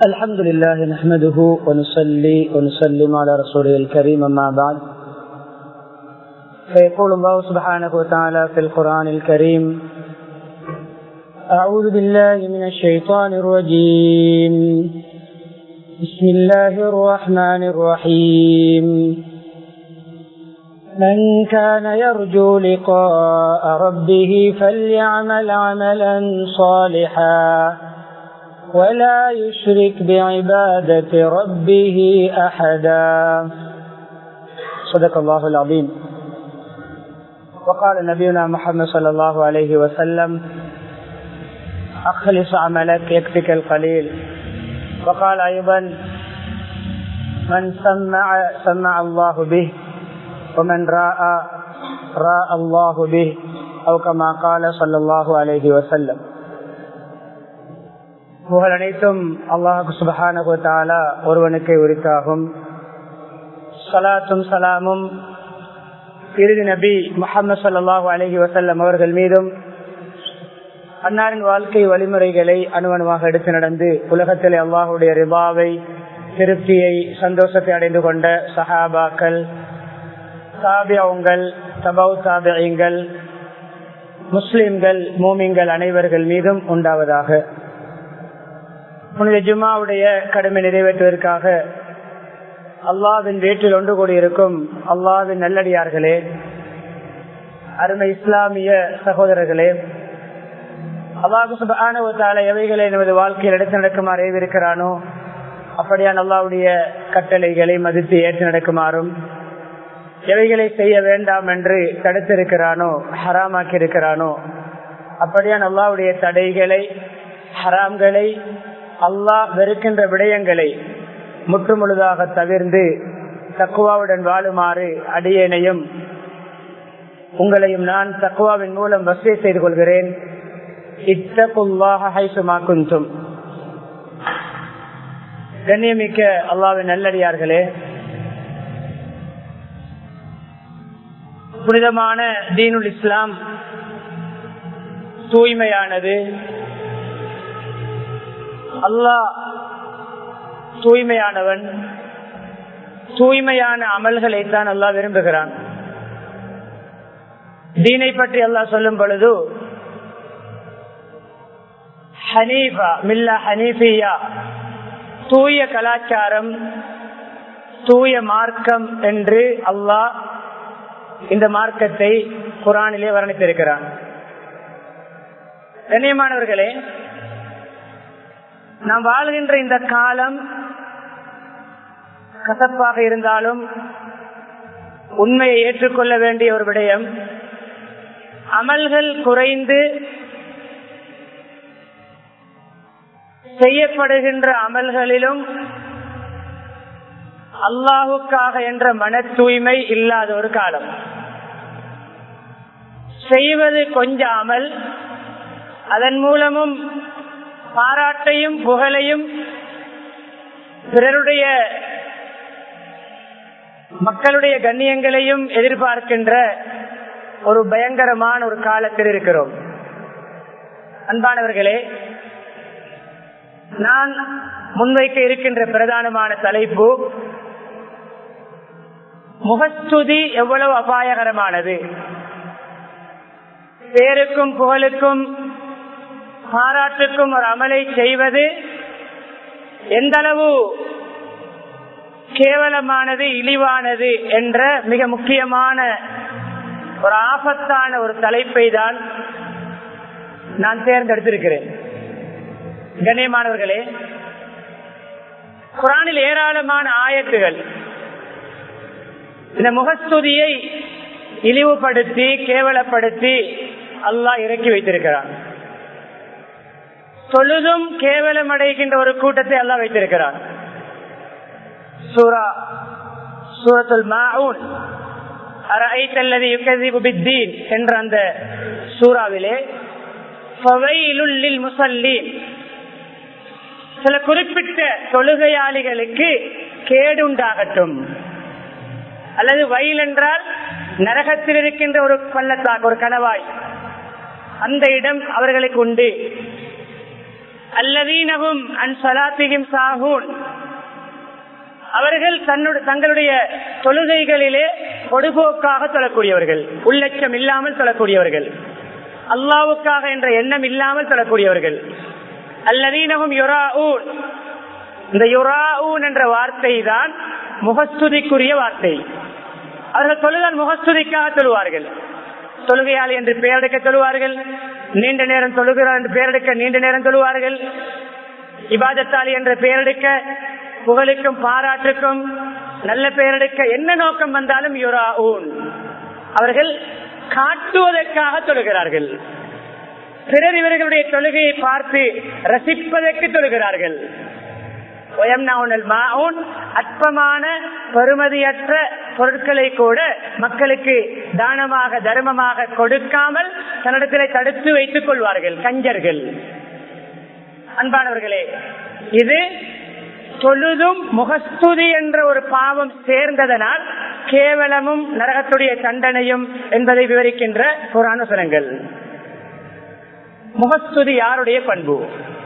الحمد لله نحمده ونصلي ونسلم على رسوله الكريم أما بعد فيقول الله سبحانه وتعالى في القرآن الكريم أعوذ بالله من الشيطان الرجيم بسم الله الرحمن الرحيم من كان يرجو لقاء ربه فليعمل عملا صالحا ولا يشرك بعبادة ربه أحدا صدق الله العظيم وقال نبينا محمد صلى الله عليه وسلم أخلص عملك يكفك القليل وقال أيضا من سمع سمع الله به ومن راى راى الله به أو كما قال صلى الله عليه وسلم புகழ் அனைத்தும் அல்லாஹு சுபஹானகுத்தாலா ஒருவனுக்கே உரித்தாகும் சலாத்தும் சலாமும் இறுதி நபி முகமது சல்லாஹூ அலஹி வசல்லம் அவர்கள் மீதும் அன்னாரின் வாழ்க்கை வழிமுறைகளை அணுவணுவாக எடுத்து நடந்து உலகத்தில் அல்லாஹுடைய ரிபாவை திருப்தியை சந்தோஷத்தை அடைந்து கொண்ட சஹாபாக்கள் சாபியங்கள் தபவு சாபியங்கள் முஸ்லிம்கள் மூமிங்கள் அனைவர்கள் மீதும் உண்டாவதாக புனித ஜுமாவுடைய கடமை நிறைவேற்றுவதற்காக அல்லாவின் வீட்டில் ஒன்று கூடியிருக்கும் அல்லாவின் நல்லடியார்களே அருமை இஸ்லாமிய சகோதரர்களே அல்லாஹு சுபான எவைகளை நமது வாழ்க்கையில் எடுத்து நடக்குமாறு ஏவிருக்கிறானோ அப்படியான் அல்லாவுடைய கட்டளைகளை மதித்து ஏற்று நடக்குமாறும் எவைகளை செய்ய வேண்டாம் என்று தடுத்திருக்கிறானோ ஹராமாக்கி இருக்கிறானோ அப்படியான் அல்லாவுடைய தடைகளை ஹராம்களை அல்லாஹ் வெறுக்கின்ற விடயங்களை முற்றுமுழுதாக தவிர்ந்து தக்குவாவுடன் வாழுமாறு அடியேனையும் உங்களையும் நான் தக்குவாவின் மூலம் வசதி செய்து கொள்கிறேன் இத்தகுல்லாஹும் கண்ணியமிக்க அல்லாவின் நல்லடியார்களே புனிதமான தீனுல் இஸ்லாம் தூய்மையானது அல்லாஹ் தூய்மையானவன் தூய்மையான அமல்களை தான் அல்லாஹ் விரும்புகிறான் தீனை பற்றி அல்லாஹ் சொல்லும் பொழுது ஹனீஃபா மில்லா ஹனீஃபியா தூய கலாச்சாரம் தூய மார்க்கம் என்று அல்லாஹ் இந்த மார்க்கத்தை குரானிலே வர்ணித்திருக்கிறான் கண்ணியமானவர்களே நாம் வாழ்கின்ற இந்த காலம் கசப்பாக இருந்தாலும் உண்மையை ஏற்றுக்கொள்ள வேண்டிய ஒரு விடயம் அமல்கள் குறைந்து செய்யப்படுகின்ற அமல்களிலும் அல்லாஹுக்காக என்ற மன தூய்மை இல்லாத ஒரு காலம் செய்வது கொஞ்ச அமல் அதன் மூலமும் பாராட்டையும் புகழையும் பிறருடைய மக்களுடைய கண்ணியங்களையும் எதிர்பார்க்கின்ற ஒரு பயங்கரமான ஒரு காலத்தில் இருக்கிறோம் அன்பானவர்களே நான் முன்வைக்க இருக்கின்ற பிரதானமான தலைப்பு முகஸ்துதி எவ்வளவு அபாயகரமானது பேருக்கும் புகழுக்கும் பாராட்டுக்கும் ஒரு அமலை செய்வது எந்த அளவு கேவலமானது இழிவானது என்ற மிக முக்கியமான ஒரு ஆபத்தான ஒரு தலைப்பை தான் நான் தேர்ந்தெடுத்திருக்கிறேன் கண்ணியமானவர்களே குரானில் ஏராளமான ஆயத்துகள் இந்த முகஸ்துதியை இழிவுபடுத்தி கேவலப்படுத்தி அல்லாஹ் இறக்கி வைத்திருக்கிறான் தொழுதும் கேவலம் அடைகின்ற ஒரு கூட்டத்தை அல்லா வைத்திருக்கிறான் சூரா சூரத்துல் மாவுன் என்ற அந்த சூறாவிலே முசல்லீன் சில குறிப்பிட்ட தொழுகையாளிகளுக்கு கேடுண்டாகட்டும் அல்லது வயல் என்றால் நரகத்தில் இருக்கின்ற ஒரு பள்ளத்தாக்கு ஒரு கணவாய் அந்த இடம் அவர்களுக்கு உண்டு அல்லதீனவும் அன் சலாத்தியும் சாகூன் அவர்கள் தன்னுடைய தங்களுடைய தொழுகைகளிலே பொடுபோக்காக தொழக்கூடியவர்கள் உள்ளட்சம் இல்லாமல் தொழக்கூடியவர்கள் அல்லாவுக்காக என்ற எண்ணம் இல்லாமல் தொழக்கூடியவர்கள் அல்லதீனவும் யுராஊன் இந்த யுராஊன் என்ற வார்த்தை தான் முகஸ்துதிக்குரிய வார்த்தை அவர்கள் தொழுதால் முகஸ்துதிக்காக தொழுவார்கள் தொழுகையாளி என்று பெயரெடுக்க தொழுவார்கள் நீண்ட நேரம் தொழுகிறார் என்று பெயரெடுக்க நீண்ட நேரம் தொழுவார்கள் இபாதத்தாளி என்ற பெயரெடுக்க புகழுக்கும் பாராட்டுக்கும் நல்ல பெயரெடுக்க என்ன நோக்கம் வந்தாலும் யுராஊன் அவர்கள் காட்டுவதற்காக தொழுகிறார்கள் பிறர் இவர்களுடைய தொழுகையை பார்த்து ரசிப்பதற்கு தொழுகிறார்கள் அற்பமான பெருமதியற்ற பொருட்களை கூட மக்களுக்கு தானமாக தர்மமாக கொடுக்காமல் தன்னிடத்திலே தடுத்து வைத்துக் கொள்வார்கள் கஞ்சர்கள் அன்பானவர்களே இது தொழுதும் முகஸ்துதி என்ற ஒரு பாவம் சேர்ந்ததனால் கேவலமும் நரகத்துடைய தண்டனையும் என்பதை விவரிக்கின்ற புராணசனங்கள் முகஸ்துதி யாருடைய பண்பு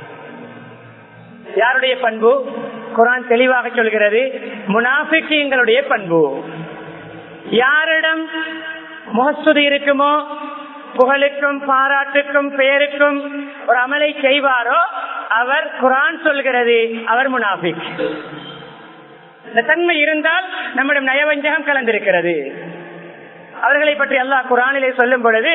யாருடைய பண்பு குரான் தெளிவாக சொல்கிறது முனாபிக்கிங்களுடைய பண்பு யாரிடம் முகஸ்துதி இருக்குமோ புகழுக்கும் பாராட்டுக்கும் பெயருக்கும் ஒரு அமலை செய்வாரோ அவர் குரான் சொல்கிறது அவர் முனாபிக் இந்த தன்மை இருந்தால் நம்மிடம் நயவஞ்சகம் கலந்திருக்கிறது அவர்களை பற்றி அல்லாஹ் குரானிலே சொல்லும் பொழுது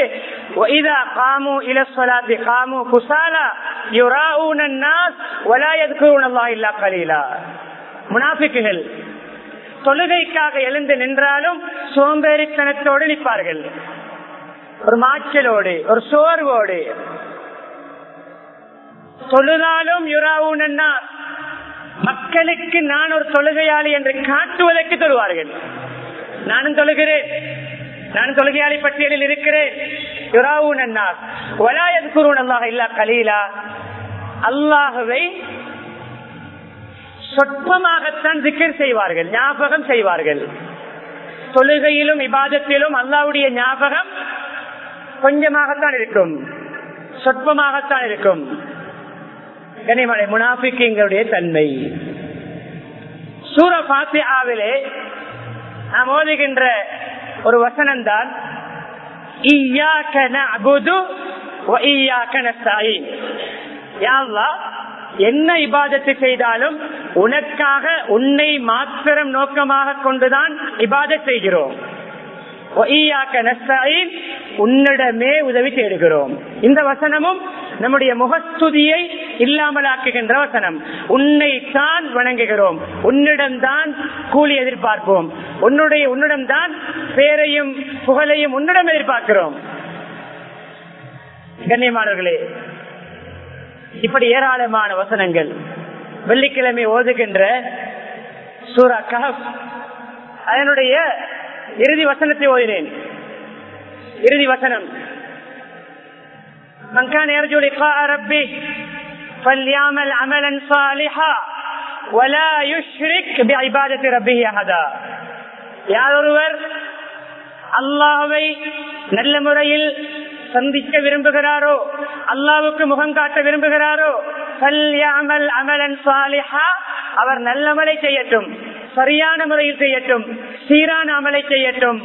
முனாபிக்குகள் தொழுகைக்காக எழுந்து நின்றாலும் சோம்பேறித்தனத்தோடு நிற்பார்கள் ஒரு மாச்சலோடு ஒரு சோர்வோடு தொழுதாலும் யுராவுனா மக்களுக்கு நான் ஒரு தொழுகையாளி என்று காட்டுவதற்கு தொழுவார்கள் நானும் தொழுகிறேன் நான் தொழுகையாளி பட்டியலில் இருக்கிறேன் அல்லாஹுவை சொற்பமாகத்தான் திக்கர் செய்வார்கள் ஞாபகம் செய்வார்கள் தொழுகையிலும் இபாதத்திலும் அல்லாவுடைய ஞாபகம் கொஞ்சமாகத்தான் இருக்கும் சொற்பமாகத்தான் இருக்கும் கனிமலை முனாபிக்குங்களுடைய தன்மை சூர பாத்தியாவிலே நாம் ஓதுகின்ற ஒரு வசனம் தான் என்ன இபாதத்து செய்தாலும் உனக்காக உன்னை மாத்திரம் நோக்கமாக கொண்டுதான் இபாதத் செய்கிறோம் உன்னிடமே உதவி தேடுகிறோம் இந்த வசனமும் நம்முடைய முகஸ்துதியை இல்லாமலாக்குகின்ற வசனம் உன்னை தான் வணங்குகிறோம் உன்னிடம்தான் கூலி எதிர்பார்ப்போம் உன்னுடைய உன்னிடம்தான் பேரையும் புகழையும் உன்னிடம் எதிர்பார்க்கிறோம் கண்ணியமானவர்களே இப்படி ஏராளமான வசனங்கள் வெள்ளிக்கிழமை ஓதுகின்ற சூரா கஹப் அதனுடைய இறுதி வசனத்தை ஓதினேன் இறுதி வசனம் من كان يرجو لقاء ربه فليعمل عملا صالحا ولا يشرك بعبادة ربه أحدا யாரொருவர் அல்லாஹுவை நல்ல முறையில் சந்திக்க விரும்புகிறாரோ அல்லாவுக்கு முகம் காட்ட விரும்புகிறாரோ கல்யாமல் அமலன் சாலிஹா அவர் நல்லமலை செய்யட்டும் சரியான முறையில் செய்யட்டும் சீரான அமலை செய்யட்டும்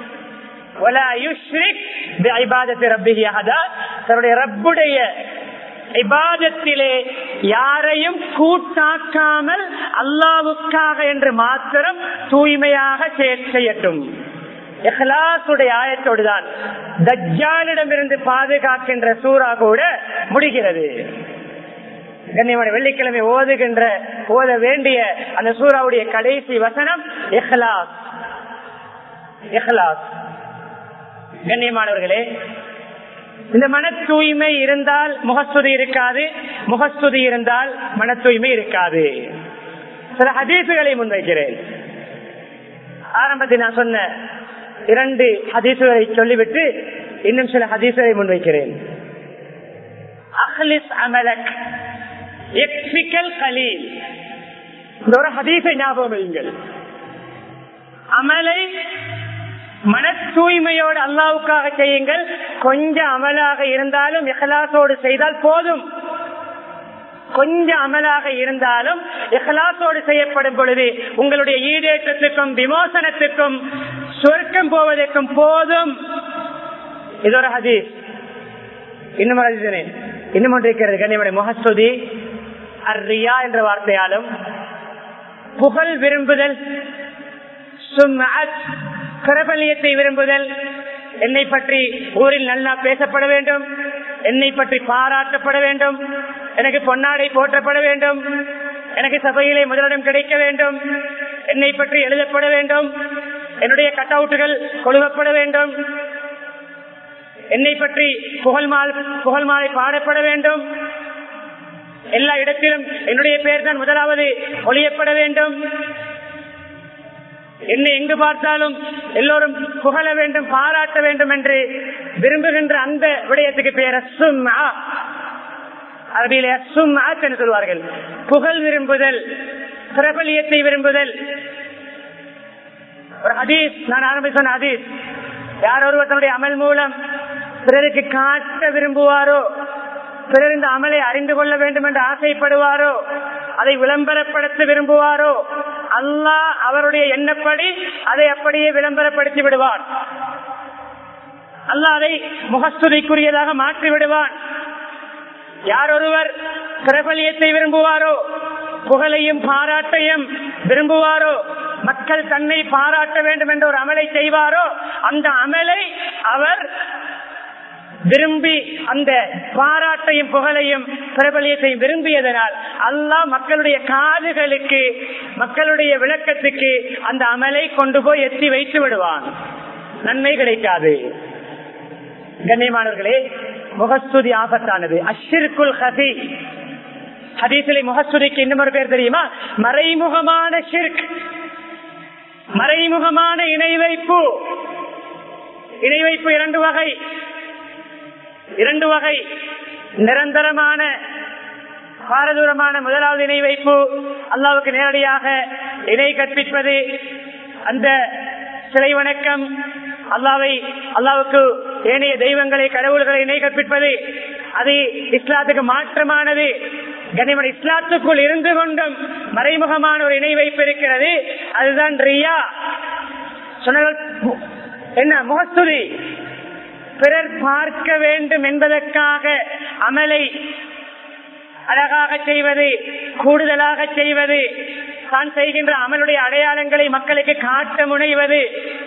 தன்னுடைய ரப்புடைய இபாதத்திலே யாரையும் கூட்டாக்காமல் அல்லாவுக்காக என்று மாத்திரம் தூய்மையாக செய்யட்டும் எஹ்லாசுடைய ஆயத்தோடு தான் தஜ்ஜாலிடமிருந்து பாதுகாக்கின்ற சூறா கூட முடிகிறது கண்ணியமான வெள்ளிக்கிழமை ஓதுகின்ற ஓத வேண்டிய அந்த சூறாவுடைய கடைசி வசனம் எஹ்லாஸ் எஹ்லாஸ் கண்ணியமானவர்களே இந்த மன தூய்மை இருந்தால் முகஸ்துதி இருக்காது முகஸ்துதி இருந்தால் மன தூய்மை இருக்காது சில ஹதீசுகளை முன்வைக்கிறேன் ஆரம்பத்தில் நான் சொன்ன இரண்டு ஹதீசுகளை சொல்லிவிட்டு இன்னும் சில ஹதீசுகளை முன்வைக்கிறேன் அஹ்லிஸ் அமலக் எக்ஸிக்கல் கலீல் இந்த ஒரு ஹதீஸை ஞாபகம் வையுங்கள் அமலை மன தூய்மையோடு அல்லாவுக்காக செய்யுங்கள் கொஞ்சம் அமலாக இருந்தாலும் எஹலாசோடு செய்தால் போதும் கொஞ்சம் அமலாக இருந்தாலும் இஹ்லாசோடு செய்யப்படும் பொழுது உங்களுடைய ஈடேற்றத்துக்கும் விமோசனத்துக்கும் சொர்க்கம் போவதற்கும் போதும் இது ஒரு ஹதீஸ் இன்னும் ஒரு ஹதீஸ் இன்னும் ஒன்று இருக்கிறது கண்ணியமடை முகஸ்துதி அர்ரியா என்ற வார்த்தையாலும் புகழ் விரும்புதல் பிரபலியத்தை விரும்புதல் என்னை பற்றி ஊரில் நல்லா பேசப்பட வேண்டும் என்னை பற்றி பாராட்டப்பட வேண்டும் எனக்கு பொன்னாடை போற்றப்பட வேண்டும் எனக்கு சபையிலே முதலிடம் கிடைக்க வேண்டும் என்னை பற்றி எழுதப்பட வேண்டும் என்னுடைய கட் அவுட்டுகள் கொழுவப்பட வேண்டும் என்னை பற்றி புகழ் மால் புகழ் மாலை பாடப்பட வேண்டும் எல்லா இடத்திலும் என்னுடைய பெயர் தான் முதலாவது ஒளியப்பட வேண்டும் என்னை எங்கு பார்த்தாலும் எல்லோரும் புகழ வேண்டும் பாராட்ட வேண்டும் என்று விரும்புகின்ற அந்த விடயத்துக்கு பேர் அசும்மா அரபியிலே அசும்மா என்று சொல்வார்கள் புகழ் விரும்புதல் பிரபலியத்தை விரும்புதல் ஒரு ஹதீஸ் நான் ஆரம்பி சொன்ன ஹதீஸ் யார் ஒருவர் தன்னுடைய அமல் மூலம் பிறருக்கு காட்ட விரும்புவாரோ பிறர் இந்த அமலை அறிந்து கொள்ள வேண்டும் என்று ஆசைப்படுவாரோ அதை விளம்பரப்படுத்த விரும்புவாரோ அல்லாஹ் அவருடைய எண்ணப்படி அதை அப்படியே விளம்பரப்படுத்தி விடுவான் அல்லாஹ் அதை முகஸ்துதிக்குரியதாக மாற்றி விடுவான் யார் ஒருவர் பிரபலியத்தை விரும்புவாரோ புகழையும் பாராட்டையும் விரும்புவாரோ மக்கள் தன்னை பாராட்ட வேண்டும் என்ற ஒரு அமலை செய்வாரோ அந்த அமலை அவர் விரும்பி அந்த பாராட்டையும் புகழையும் பிரபலியத்தையும் விரும்பியதனால் அல்லாஹ் மக்களுடைய காதுகளுக்கு மக்களுடைய விளக்கத்துக்கு அந்த அமலை கொண்டு போய் எத்தி வைத்து விடுவான் நன்மை கிடைக்காது கண்ணியமானவர்களே முகஸ்துதி ஆபத்தானது அஷிற்குல் ஹதி ஹதீசிலை முகஸ்துதிக்கு இன்னும் ஒரு பேர் தெரியுமா மறைமுகமான ஷிர்க் மறைமுகமான இணை வைப்பு இணை வைப்பு இரண்டு வகை இரண்டு வகை நிரந்தரமான பாரதூரமான முதலாவது இணை வைப்பு அல்லாவுக்கு நேரடியாக இணை கற்பிப்பது அந்த சிலை வணக்கம் அல்லாவை அல்லாவுக்கு ஏனைய தெய்வங்களை கடவுள்களை இணை கற்பிப்பது அது இஸ்லாத்துக்கு மாற்றமானது கனிமன் இஸ்லாத்துக்குள் இருந்து கொண்டும் மறைமுகமான ஒரு இணை வைப்பு இருக்கிறது அதுதான் ரியா சொன்னார்கள் என்ன முகஸ்துதி பிறர் பார்க்க வேண்டும் என்பதற்காக அமலை அழகாக செய்வது கூடுதலாக செய்வது தான் செய்கின்ற அமலுடைய அடையாளங்களை மக்களுக்கு காட்ட முனைவது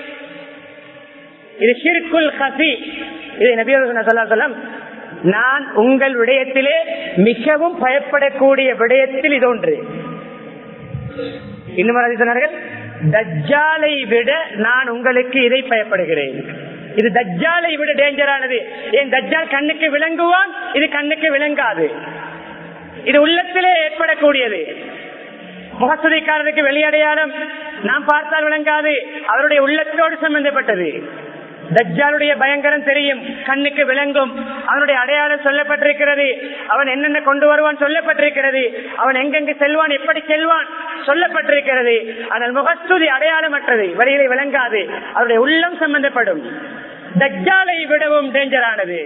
இது ஷிர்குல் ஹசி இது நபியம் நான் உங்கள் விடயத்திலே மிகவும் பயப்படக்கூடிய விடயத்தில் இது ஒன்று இன்னும் சொன்னார்கள் தஜ்ஜாலை விட நான் உங்களுக்கு இதை பயப்படுகிறேன் இது தஜ்ஜாலை விட டேஞ்சரானது ஏன் தஜ்ஜால் கண்ணுக்கு விளங்குவான் இது கண்ணுக்கு விளங்காது இது உள்ளத்திலே ஏற்படக்கூடியது முகசுதிக்காரருக்கு வெளியடையாளம் நாம் பார்த்தால் விளங்காது அவருடைய உள்ளத்தோடு சம்பந்தப்பட்டது தஜ்ஜாலுடைய பயங்கரம் தெரியும் கண்ணுக்கு விளங்கும் அவனுடைய அடையாளம் சொல்லப்பட்டிருக்கிறது அவன் என்னென்ன கொண்டு வருவான் சொல்லப்பட்டிருக்கிறது அவன் எங்கெங்கு செல்வான் எப்படி செல்வான் சொல்லப்பட்டிருக்கிறது ஆனால் முகஸ்துதி அடையாளமற்றது வழியிலே விளங்காது அவருடைய உள்ளம் சம்பந்தப்படும் தஜ்ஜாலை விடவும் டேஞ்சரானது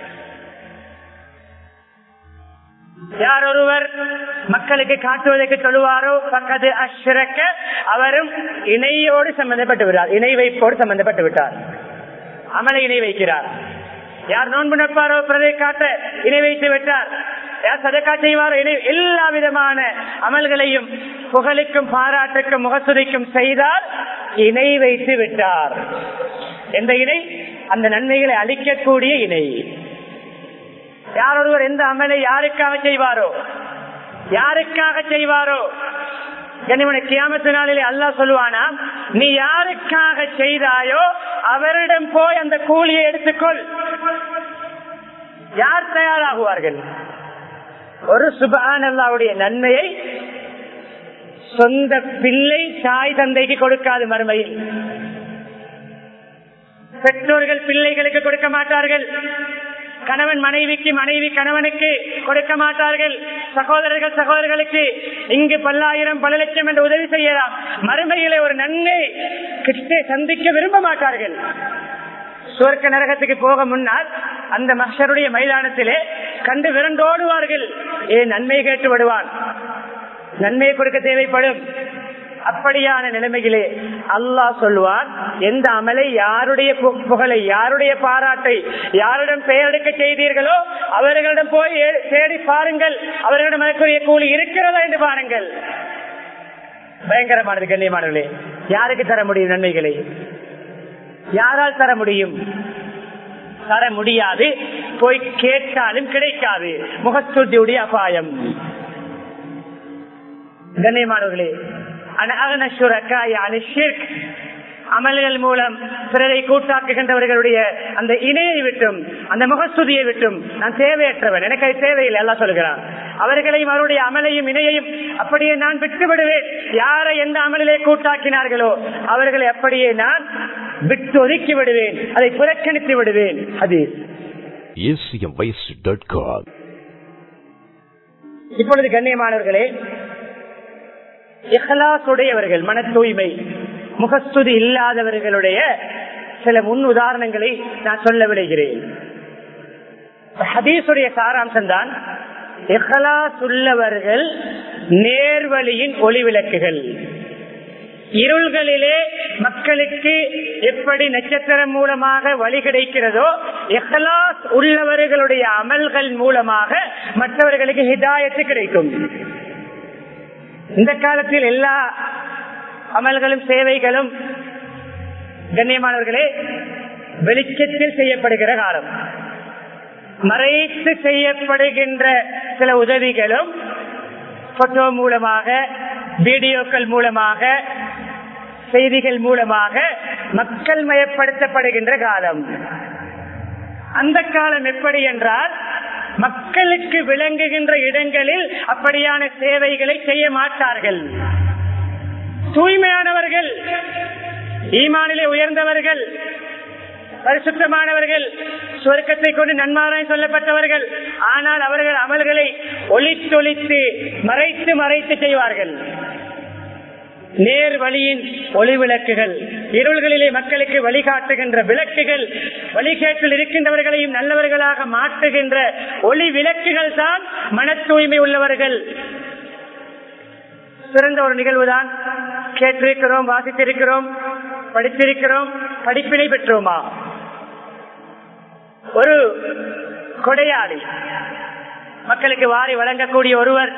யார் ஒருவர் மக்களுக்கு காட்டுவதற்கு சொல்லுவாரோ பக்கத்து அஷ்ரக்க அவரும் இணையோடு சம்பந்தப்பட்டு விட்டார் இணை வைப்போடு சம்பந்தப்பட்டு விட்டார் அமலை இணை வைக்கிறார் யார் நோன்பு நட்பாரோ பிரதை காட்ட இணை வைத்து விட்டார் யார் சதக்கா செய்வாரோ இணை எல்லா விதமான அமல்களையும் புகழுக்கும் பாராட்டுக்கும் முகசுதிக்கும் செய்தால் இணை வைத்து விட்டார் எந்த இணை அந்த நன்மைகளை அளிக்கக்கூடிய இணை யார் ஒருவர் எந்த அமலை யாருக்காக செய்வாரோ யாருக்காக செய்வாரோ கனிமனை கியாமத்து நாளிலே அல்லா சொல்லுவானா நீ யாருக்காக செய்தாயோ அவரிடம் போய் அந்த கூலியை எடுத்துக்கொள் யார் தயாராகுவார்கள் ஒரு சுபான் அல்லாவுடைய நன்மையை சொந்த பிள்ளை தாய் தந்தைக்கு கொடுக்காது மறுமையில் பெற்றோர்கள் பிள்ளைகளுக்கு கொடுக்க மாட்டார்கள் கணவன் மனைவிக்கு மனைவி கணவனுக்கு கொடுக்க மாட்டார்கள் சகோதரர்கள் சகோதரர்களுக்கு இங்கு பல்லாயிரம் பல லட்சம் என்று உதவி செய்யலாம் மறுமையிலே ஒரு நன்மை கிட்டே சந்திக்க விரும்ப மாட்டார்கள் சுவர்க்க நரகத்துக்கு போக முன்னால் அந்த மஷருடைய மைதானத்திலே கண்டு விரண்டோடுவார்கள் ஏன் நன்மை கேட்டு விடுவான் நன்மை கொடுக்க தேவைப்படும் அப்படியான நிலைமையிலே அல்லாஹ் சொல்வான் எந்த அமலை யாருடைய பு- புகழை யாருடைய பாராட்டை யாரிடம் பெயரெடுக்க செய்தீர்களோ அவர்களிடம் போய் ஏ- தேடி பாருங்கள் அவர்களிடம் அதற்குரிய கூலி இருக்கிறதா என்று பாருங்கள் பயங்கரமானது கண்ணியமானவர்களே யாருக்கு தர முடியும் நன்மைகளை யாரால் தர முடியும் தர முடியாது போய் கேட்டாலும் கிடைக்காது முகஸ்துதியுடைய அபாயம் கண்ணியமானவர்களே அனஅகன ஷுரக்காய அனி ஷிர்க். அமல்கள் மூலம் பிறரை கூட்டாக்குகின்றவர்களுடைய அந்த இணையை விட்டும் அந்த முகஸ்துதியை விட்டும் நான் தேவையற்றவன் எனக்கு அது தேவையில்லை எல்லாம் சொல்கிறான் அவர்களையும் அவருடைய அமலையும் இணையையும் அப்படியே நான் விட்டு விடுவேன் யாரை எந்த அமலிலே கூட்டாக்கினார்களோ அவர்களை அப்படியே நான் விட்டு ஒதுக்கி விடுவேன் அதை புறக்கணித்து விடுவேன் அது acmvoice.com. இப்பொழுது கண்ணியமானவர்களே இஹ்லாஸ் உடையவர்கள் மன தூய்மை முகஸ்துதி இல்லாதவர்களுடைய சில முன் உதாரணங்களை நான் சொல்ல விளைகிறேன் ஹதீஸுடைய சாராம்சம் தான் இஹ்லாஸ் உள்ளவர்கள் நேர்வழியின் ஒளி விளக்குகள் இருள்களிலே மக்களுக்கு எப்படி நட்சத்திரம் மூலமாக வழி கிடைக்கிறதோ இஹ்லாஸ் உள்ளவர்களுடைய அமல்கள் மூலமாக மற்றவர்களுக்கு ஹிதாயத்து கிடைக்கும் இந்த காலத்தில் எல்லா அமல்களும் சேவைகளும் கண்ணியமானவர்களே வெளிச்சத்தில் செய்யப்படுகிற காலம் மறைத்து செய்யப்படுகின்ற சில உதவிகளும் போட்டோ மூலமாக வீடியோக்கள் மூலமாக செய்திகள் மூலமாக மக்கள் மயப்படுத்தப்படுகின்ற காலம் அந்த காலம் எப்படி என்றால் மக்களுக்கு விளங்குகின்ற இடங்களில் அப்படியான சேவைகளை செய்ய மாட்டார்கள் தூய்மையானவர்கள் ஈமானிலே உயர்ந்தவர்கள் பரிசுத்தமானவர்கள் சுவர்க்கத்தை கொண்டு நன்மாராய் சொல்லப்பட்டவர்கள் ஆனால் அவர்கள் அமல்களை ஒளித்தொழித்து மறைத்து மறைத்து செய்வார்கள் நேர் வழியின் ஒளி விளக்குகள் இருள்களிலே மக்களுக்கு வழிகாட்டுகின்ற விளக்குகள் வழிகேட்டில் இருக்கின்றவர்களையும் நல்லவர்களாக மாற்றுகின்ற ஒளி விளக்குகள் தான் மன தூய்மை உள்ளவர்கள் சிறந்த ஒரு நிகழ்வுதான் கேட்டிருக்கிறோம் வாசித்திருக்கிறோம் படித்திருக்கிறோம் படிப்பினை பெற்றோமா ஒரு கொடையாளி மக்களுக்கு வாரி வழங்கக்கூடிய ஒருவர்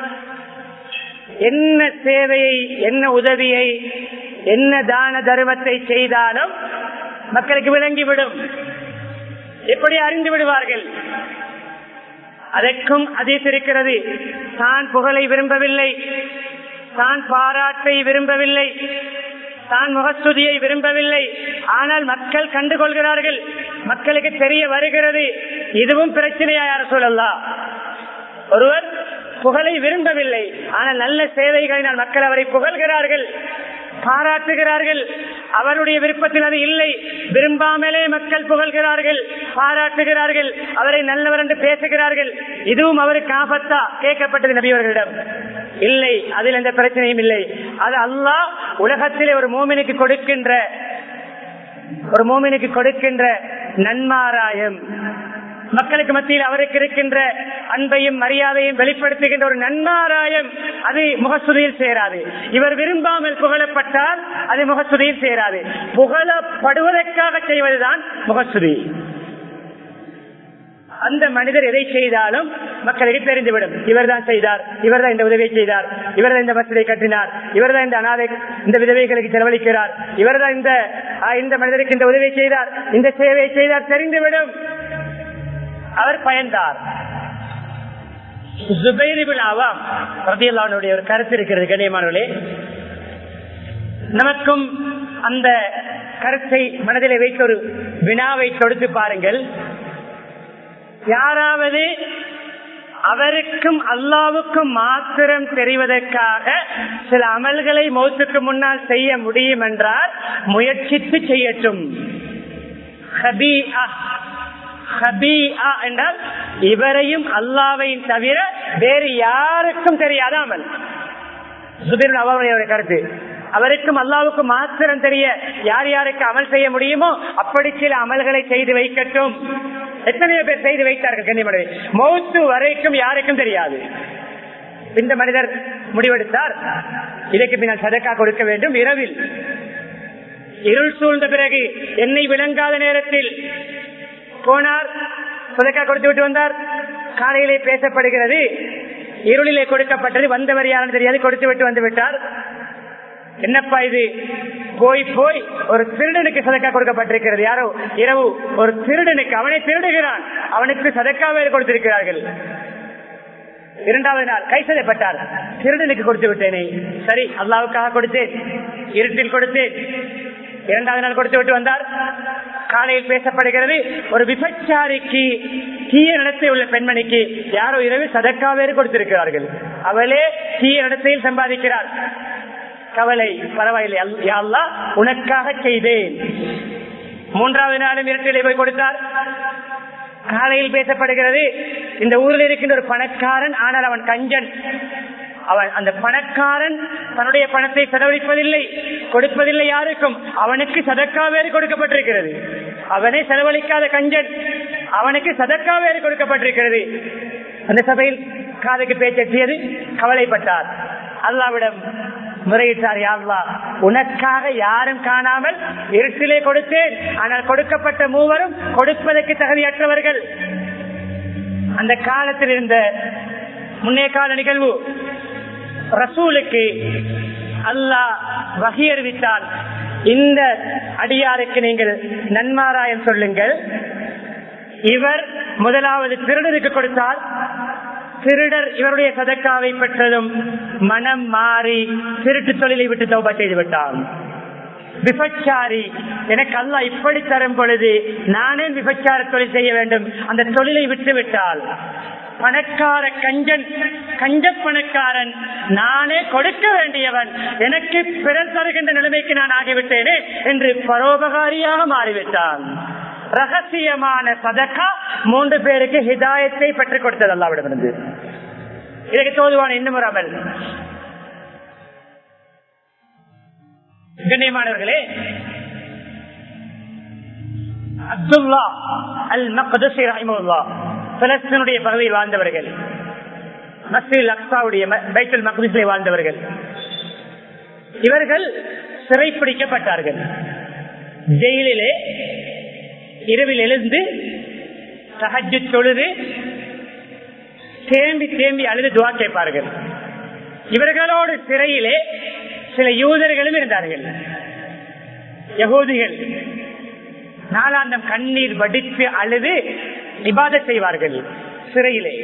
என்ன சேவையை என்ன உதவியை என்ன தான தர்மத்தை செய்தாலும் மக்களுக்கு விளங்கிவிடும் எப்படி அறிந்து விடுவார்கள் அதற்கும் அதிசிருக்கிறது தான் புகழை விரும்பவில்லை தான் பாராட்டை விரும்பவில்லை தான் முகஸ்துதியை விரும்பவில்லை ஆனால் மக்கள் கண்டுகொள்கிறார்கள் மக்களுக்கு தெரிய வருகிறது இதுவும் பிரச்சனையா யார சொல்லலாம் ஒருவர் புகழை விரும்பவில்லை ஆனால் நல்ல சேவைகளினால் மக்கள் அவரை புகழ்கிறார்கள் பாராட்டுகிறார்கள் அவருடைய விருப்பத்தில் அது இல்லை விரும்பாமலே மக்கள் புகழ்கிறார்கள் பாராட்டுகிறார்கள் அவரை நல்லவர் என்று பேசுகிறார்கள் இதுவும் அவருக்கு ஆபத்தா கேட்கப்பட்டது நபியவர்களிடம் இல்லை அதில் எந்த பிரச்சனையும் இல்லை அது அல்லாஹ் உலகத்திலே ஒரு மோமினுக்கு கொடுக்கின்ற ஒரு மோமினுக்கு கொடுக்கின்ற நன்மாராயம் மக்களுக்கு மத்தியில் அவருக்கு இருக்கின்ற அன்பையும் மரியாதையும் வெளிப்படுத்துகின்ற ஒரு நன்மாராயம் அது முகஸ்துதியில் சேராது இவர் விரும்பாமல் புகழப்பட்டால் அது முகஸ்துதியில் சேராது புகழப்படுவதற்காக செய்வதுதான் முகஸ்துதி அந்த மனிதர் எதை செய்தாலும் மக்களுக்கு தெரிந்துவிடும் இவர் தான் செய்தார் இவர் தான் இந்த உதவியை செய்தார் இவர் தான் இந்த மசதை கட்டினார் இவர் தான் இந்த அனாதை இந்த விதவைகளுக்கு செலவழிக்கிறார் இவர் தான் இந்த ஆஹ், இந்த மனிதருக்கு இந்த உதவியை செய்தார் இந்த சேவையை செய்தார் தெரிந்துவிடும் அவர் பயந்தார் ஜுபைரிபின் ஆவாம் ரதியல்லாவுடைய ஒரு கருத்து இருக்கிறது கண்ணியமானவர்களே நமக்கும் அந்த கருத்தை மனதிலே வைத்து ஒரு வினாவை தொடுத்து பாருங்கள் யாராவது அவருக்கும் அல்லாவுக்கும் மாத்திரம் தெரிவதற்காக சில அமல்களை மௌத்துக்கு முன்னால் செய்ய முடியும் என்றால் முயற்சித்து செய்யட்டும் ஹபீஆ. ஹபீஆ என்றால் இவரையும் அல்லாவையும் தவிர வேறு யாருக்கும் தெரியாத அமல் சுபீர் அவருடைய கருத்து அவருக்கும் அல்லாவுக்கும் மாத்திரம் தெரிய யார் யாருக்கு அமல் செய்ய முடியுமோ அப்படி சில அமல்களை செய்து வைக்கட்டும் எத்தனையோ பேர் செய்து வைத்தார்கள் கண்ணியமடை மௌத்து வரைக்கும் யாருக்கும் தெரியாது இந்த மனிதர் முடிவெடுத்தார் இதற்கு பின்னால் சதக்கா கொடுக்க வேண்டும் இரவில் இருள் சூழ்ந்த பிறகு என்னை விளங்காத நேரத்தில் போனார் சதக்கா கொடுத்து விட்டு வந்தார் காலையிலே பேசப்படுகிறது இருளிலே கொடுக்கப்பட்டது வந்தவர் யாருன்னு தெரியாது கொடுத்து விட்டு வந்து விட்டார் என்னப்பா இது போய் போய் ஒரு திருடனுக்கு சதக்கா கொடுக்கப்பட்டிருக்கிறது யாரோ இரவு ஒரு திருடனுக்கு அவனை திருடுகிறான் அவனுக்கு சதக்கா வேறு கொடுத்திருக்கிறார்கள் இரண்டாவது நாள் கை செய்யப்பட்டார் திருடனுக்கு கொடுத்து விட்டேனே சரி அல்லாவுக்காக கொடுத்தேன் இருட்டில் கொடுத்தேன் இரண்டாவது நாள் கொடுத்து விட்டு வந்தார் காலையில் பேசப்படுகிறது ஒரு விபச்சாரிக்கு தீய நடத்தை உள்ள பெண்மணிக்கு யாரோ இரவில் சதக்கா வேறு கொடுத்திருக்கிறார்கள் அவளே தீய நடத்தையில் சம்பாதிக்கிறார் கவலை பரவாயில்லை அல்லா உனக்காக செய்தேன் மூன்றாவது நாளும் இரட்டிலே போய் கொடுத்தார் காலையில் பேசப்படுகிறது இந்த ஊரில் இருக்கின்ற ஒரு பணக்காரன் ஆனால் அவன் கஞ்சன் அவன் அந்த பணக்காரன் தன்னுடைய பணத்தை செலவழிப்பதில்லை கொடுப்பதில்லை யாருக்கும் அவனுக்கு சதக்கா வேறு கொடுக்கப்பட்டிருக்கிறது அவனை செலவழிக்காத கஞ்சன் அவனுக்கு சதக்கா வேறு கொடுக்கப்பட்டிருக்கிறது அந்த சபையில் காதுக்கு பேச்செட்டியது கவலைப்பட்டார் அல்லாவிடம் முறையிட்டார் யாழ்லா உனக்காக யாரும் காணாமல் இருட்டிலே கொடுத்தேன் ஆனால் கொடுக்கப்பட்ட மூவரும் கொடுப்பதற்கு தகுதியற்றவர்கள் அந்த காலத்தில் இருந்த முன்னே கால நிகழ்வு ரசூலுக்கு அல்லாஹ் வகை அறிவித்தால் இந்த அடியாருக்கு நீங்கள் நன்மாராயம் சொல்லுங்கள் இவர் முதலாவது திருடனுக்கு கொடுத்தால் திருடர் இவருடைய சதக்காவை பெற்றதும் மனம் மாறி திருட்டு தொழிலை விட்டு தௌபா செய்து விட்டார் விபச்சாரி எனக்கு அல்ல இப்படி தரும் பொழுது நானே விபச்சார தொழில் செய்ய வேண்டும் அந்த தொழிலை விட்டு விட்டால் பணக்கார கஞ்சன் கஞ்ச பணக்காரன் நானே கொடுக்க வேண்டியவன் எனக்கு பிறர் தருகின்ற நிலைமைக்கு நான் ஆகிவிட்டேனே என்று பரோபகாரியாக மாறிவிட்டான் ரகசியமான சதக்கா மூன்று பேருக்கு ஹிதாயத்தை பெற்றுக் கொடுத்தது அல்லாவிடமிருந்து இதற்கு தோதுவான இன்னும் ஒரு அமல் கண்ணியமானவர்களே அப்துல்லா அல் மக்தசி ரஹிமுல்லா பலஸ்தீனுடைய பகுதியில் வாழ்ந்தவர்கள் மஸ்ஜித் அக்சாவுடைய பைத்துல் மக்திஸிலே வாழ்ந்தவர்கள் இவர்கள் சிறைப்பிடிக்கப்பட்டார்கள் ஜெயிலிலே இரவில் எழுந்து சஹஜு தொழுது தேம்பி தேம்பி அழுது துவா கேட்பார்கள் இவர்களோடு சிறையிலே சில யூதர்களும் இருந்தார்கள் யகோதிகள் நாளாந்தம் கண்ணீர் வடித்து அழுது இபாத செய்வார்கள் சிறையிலே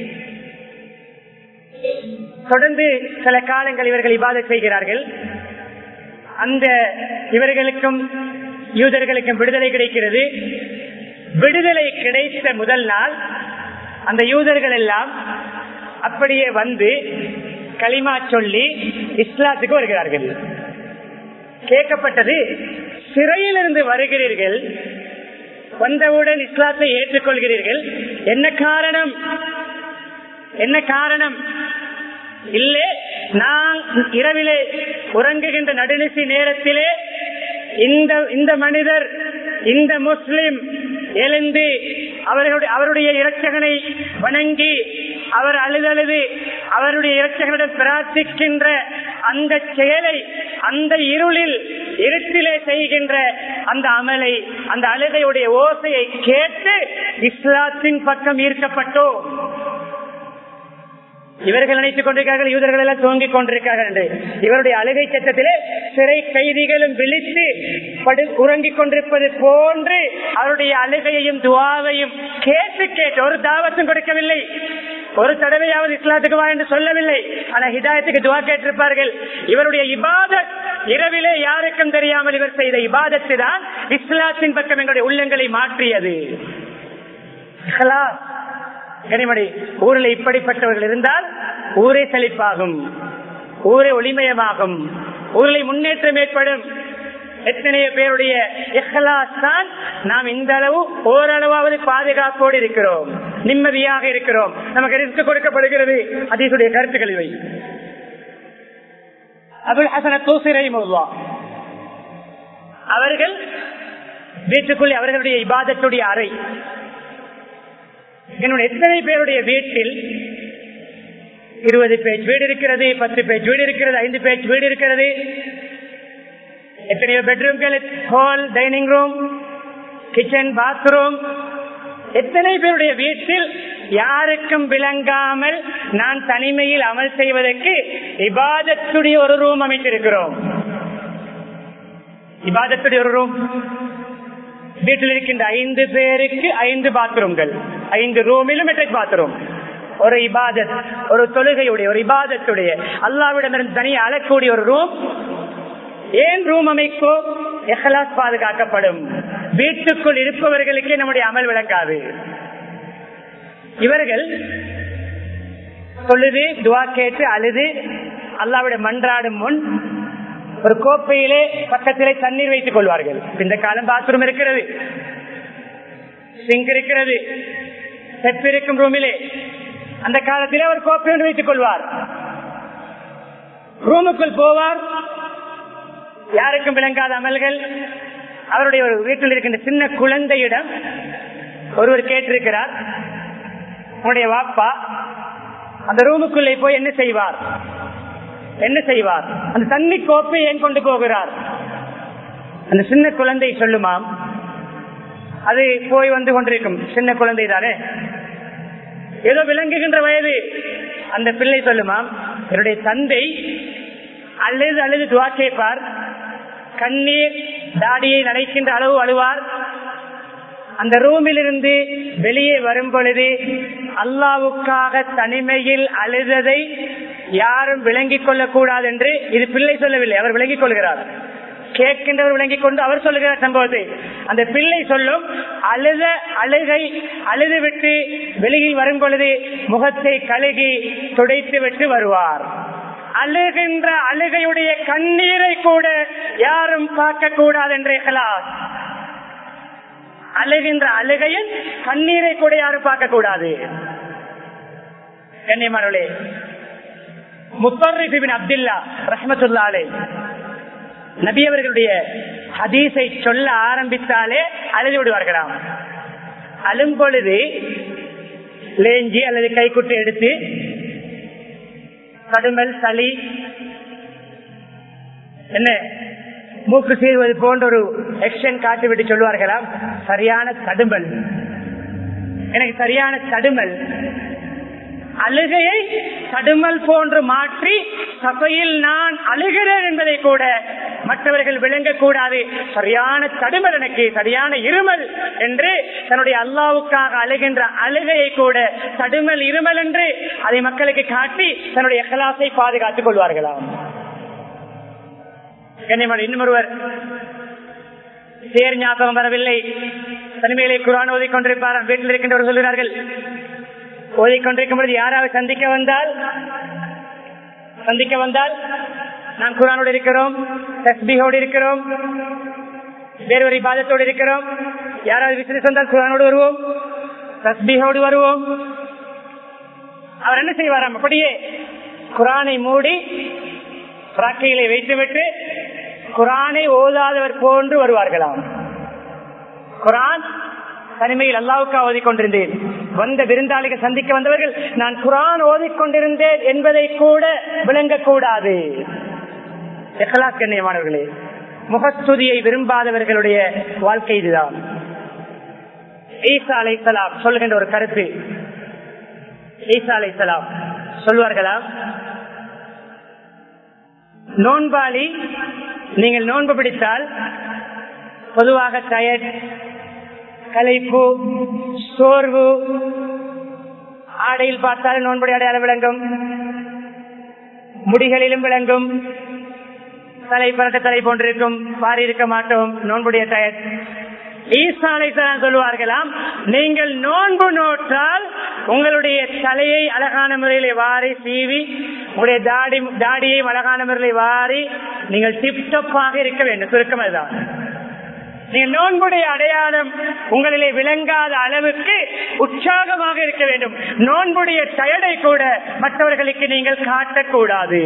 தொடர்ந்து சில காலங்கள் இவர்கள் இபாத செய்கிறார்கள் அந்த இவர்களுக்கும் யூதர்களுக்கும் விடுதலை கிடைக்கிறது விடுதலை கிடைத்த முதல் நாள் அந்த யூதர்கள் எல்லாம் அப்படியே வந்து களிமா சொல்லி இஸ்லாத்துக்கு வருகிறார்கள் கேட்கப்பட்டது சிறையிலிருந்து வருகிறீர்கள் வந்தவுடன் இஸ்லாத்தை ஏற்றுக்கொள்கிறீர்கள் என்ன காரணம் என்ன காரணம் இல்லை நான் இரவிலே உறங்குகின்ற நடுநிசி நேரத்திலே இந்த இந்த மனிதர் இந்த முஸ்லிம் எழுந்து அவர்களுடைய அவருடைய இரட்சகனை வணங்கி அவர் அழுதழுது அவருடைய இரட்சகனிடம் பிரார்த்திக்கின்ற அந்த செயலை அந்த இருளில் இருட்டிலே செய்கின்ற அந்த அமலை அந்த அழுகையுடைய ஓசையை கேட்டு இஸ்லாத்தின் பக்கம் ஈர்க்கப்பட்டோம் இவர்கள் நினைத்துக் கொண்டிருக்கிறார்கள் யூதர்கள் எல்லாம் தூங்கிக் கொண்டிருக்கிறார்கள் என்று இவருடைய அழுகை சட்டத்திலே சிறை கைதிகளும் விழித்து படு உறங்கிக் கொண்டிருப்பது போன்று அவருடைய அழுகையையும் துவாவையும் கேட்டு கேட்டு ஒரு தாவத்தும் கொடுக்கவில்லை ஒரு தடவையாவது இஸ்லாத்துக்கு வா என்று சொல்லவில்லை ஆனா ஹிதாயத்துக்கு துவா கேட்டிருப்பார்கள் இவருடைய இபாதத் இரவிலே யாருக்கும் தெரியாமல் இவர் செய்த இபாதத்து தான் இஸ்லாத்தின் பக்கம் எங்களுடைய உள்ளங்களை மாற்றியது கனிமணி ஊரில் இப்படிப்பட்டவர்கள் இருந்தால் ஊரே செழிப்பாகும் ஊரே ஒளிமயமாகும் ஊரில் முன்னேற்றம் ஏற்படும் எத்தனைய பேருடைய இஹ்லாஸ் தான் நாம் இந்த அளவு ஓரளவாவது பாதுகாப்போடு இருக்கிறோம் நிம்மதியாக இருக்கிறோம் நமக்கு ரிஸ்க் கொடுக்கப்படுகிறது அதீசுடைய கருத்துக்கள் இவை அபுல் ஹசன தூசிரை அவர்கள் வீட்டுக்குள்ளே அவர்களுடைய இபாதத்துடைய அறை என்னுடைய எத்தனை பேருடைய வீட்டில் இருபது பேஜ் வீடு இருக்கிறது பத்து பேஜ் வீடு இருக்கிறது ஐந்து பேஜ் வீடு இருக்கிறது எத்தனையோ பெட்ரூம்கள் hall dining room kitchen bathroom எத்தனை பேருடைய வீட்டில் யாருக்கும் விளங்காமல் நான் தனிமையில் அமல் செய்வதற்கு இபாதத்துடைய ஒரு ரூம் அமைத்திருக்கிறோம் இபாதத்துடைய ஒரு ரூம் வீட்டில் இருக்கின்ற ஐந்து பேருக்கு ஐந்து பாத்ரூம்கள் ஐந்து ரூமிலும் அட்டாச் பாத்ரூம் ஒரு இபாதத் ஒரு தொழுகையுடைய ஒரு இபாதத்துடைய அல்லாவிடமிருந்து தனியாக அழக்கூடிய ஒரு ரூம் ஏன் ரூம் அமைக்கோ எஹலாஸ் பாதுகாக்கப்படும் வீட்டுக்குள் இருப்பவர்களுக்கே நம்முடைய அமல் விளங்காது இவர்கள் தொழுது துவா கேட்டு அழுது அல்லாவிட மன்றாடும் முன் ஒரு கோப்பையிலே பக்கத்திலே தண்ணீர் வைத்துக் கொள்வார்கள் இந்த காலம் பாத்ரூம் இருக்கிறது சிங்க் இருக்கிறது செப் இருக்கும் ரூமிலே அந்த காலத்திலே ஒரு கோப்பை ஒன்று வைத்துக் கொள்வார் ரூமுக்குள் போவார் யாருக்கும் விளங்காத அமல்கள் அவருடைய ஒரு வீட்டில் இருக்கின்ற சின்ன குழந்தையிடம் ஒருவர் கேட்டிருக்கிறார் உன்னுடைய வாப்பா அந்த ரூமுக்குள்ளே போய் என்ன செய்வார் என்ன செய்வார் அந்த தண்ணி கோப்பை ஏன் கொண்டு போகிறார் அந்த சின்ன குழந்தை சொல்லுமாம் அது போய் வந்து கொண்டிருக்கும் சின்ன குழந்தை தானே ஏதோ விளங்குகின்ற வயது அந்த பிள்ளை சொல்லுமாம் என்னுடைய தந்தை அழுது அழுது துவா கேட்பார் கண்ணீர் தாடியை நடைக்கின்ற அளவு அழுவார் அந்த ரூமில் இருந்து வெளியே வரும் பொழுது அல்லாவுக்காக தனிமையில் அழுததை யாரும் விளங்கிக் கொள்ளக்கூடாது என்று இது பிள்ளை சொல்லவில்லை அவர் விளங்கிக் கொள்கிறார் கேட்கின்றவர் விளங்கிக் கொண்டு அவர் சொல்லுகிறார் சம்பவத்தை அந்த பிள்ளை சொல்லும் அழுத அழுகை அழுது விட்டு வெளியில் வரும் பொழுது முகத்தை கழுகி துடைத்து விட்டு வருவார் அழுகின்ற அழுகையுடைய கண்ணீரை கூட யாரும் பார்க்க கூடாது என்று இஹ்லாஸ் அழுகின்ற அழுகையில் கண்ணீரை கூட யாரும் பார்க்க கூடாது கண்ணியமானவர்களே முத்தரிபின் அப்துல்லா ரஹமத்துல்லா அலை நபி அவர்களுடைய ஹதீஸை சொல்ல ஆரம்பித்தாலே அழுது விடுவார்களாம் அழும் பொழுது லேஞ்சி அல்லது கைக்குட்டை எடுத்து கடுமல் சளி என்ன மூக்கு சீர்வது போன்ற ஒரு எக்ஷன் காட்டிவிட்டு சொல்லுவார்களாம் சரியான தடுமல் எனக்கு சரியான தடுமல் அழுகையை தடுமல் போன்று மாற்றி சபையில் நான் அழுகிறேன் என்பதை கூட மற்றவர்கள் விளங்கக்கூடாது சரியான தடுமல் எனக்கு சரியான இருமல் என்று தன்னுடைய அல்லாவுக்காக அழுகின்ற அழுகையை கூட தடுமல் இருமல் என்று அதை மக்களுக்கு காட்டி தன்னுடைய கலாசை பாதுகாத்துக் கொள்வார்களாம் கண்ணியமான இன்னும் ஒருவர் சேர் ஞாபகம் வரவில்லை தனிமையிலே குரான் ஓதிக்கொண்டிருப்பார் வீட்டில் இருக்கின்றவர் சொல்கிறார்கள் ஓதிக்கொண்டிருக்கும் பொழுது யாராவது சந்திக்க வந்தால் சந்திக்க வந்தால் நாம் குரானோடு இருக்கிறோம் தஸ்பிஹோடு இருக்கிறோம் வேறு ஒரு பாதத்தோடு இருக்கிறோம் யாராவது விசிறி வந்தால் குரானோடு வருவோம் தஸ்பிஹோடு வருவோம் அவர் என்ன செய்வாராம் அப்படியே குரானை மூடி ராக்கையிலே வைத்துவிட்டு குரானை ஓதாதவர் போன்று வருவார்களாம் குரான் தனிமையில் அல்லாவுக்கா ஓதிக்கொண்டிருந்தேன் வந்த விருந்தாளிகள் சந்திக்க வந்தவர்கள் நான் குரான் ஓதிக்கொண்டிருந்தேன் என்பதை கூட விளங்கக்கூடாது கண்ணியமானவர்களே முகஸ்துதியை விரும்பாதவர்களுடைய வாழ்க்கை இதுதான் ஈசா அலை சலாம் சொல்கின்ற ஒரு கருத்து ஈசா அலை சலாம் சொல்வார்களா நோன்பாளி நீங்கள் நோன்பு பிடித்தால் பொதுவாக டயர்ட் கலைப்பு சோர்வு ஆடையில் பார்த்தால் நோன்புடைய அடையாளம் விளங்கும் முடிகளிலும் விளங்கும் தலை பரட்ட தலை போன்றிருக்கும் பாரி இருக்க மாட்டோம் நோன்புடைய டயர்ட் ஈசாலை சொல்லுவார்களாம் நீங்கள் நோன்பு நோட்டால் உங்களுடைய தலையை அழகான முறையில வாரி சீவி உங்களுடைய தாடி தாடியை அழகான முறையில வாரி நீங்கள் டிப்டப்பாக இருக்க வேண்டும் சுருக்கம் அதுதான் நீங்கள் நோன்புடைய அடையாளம் உங்களிலே விளங்காத அளவுக்கு உற்சாகமாக இருக்க வேண்டும் நோன்புடைய டயர்டை கூட மற்றவர்களுக்கு நீங்கள் காட்டக்கூடாது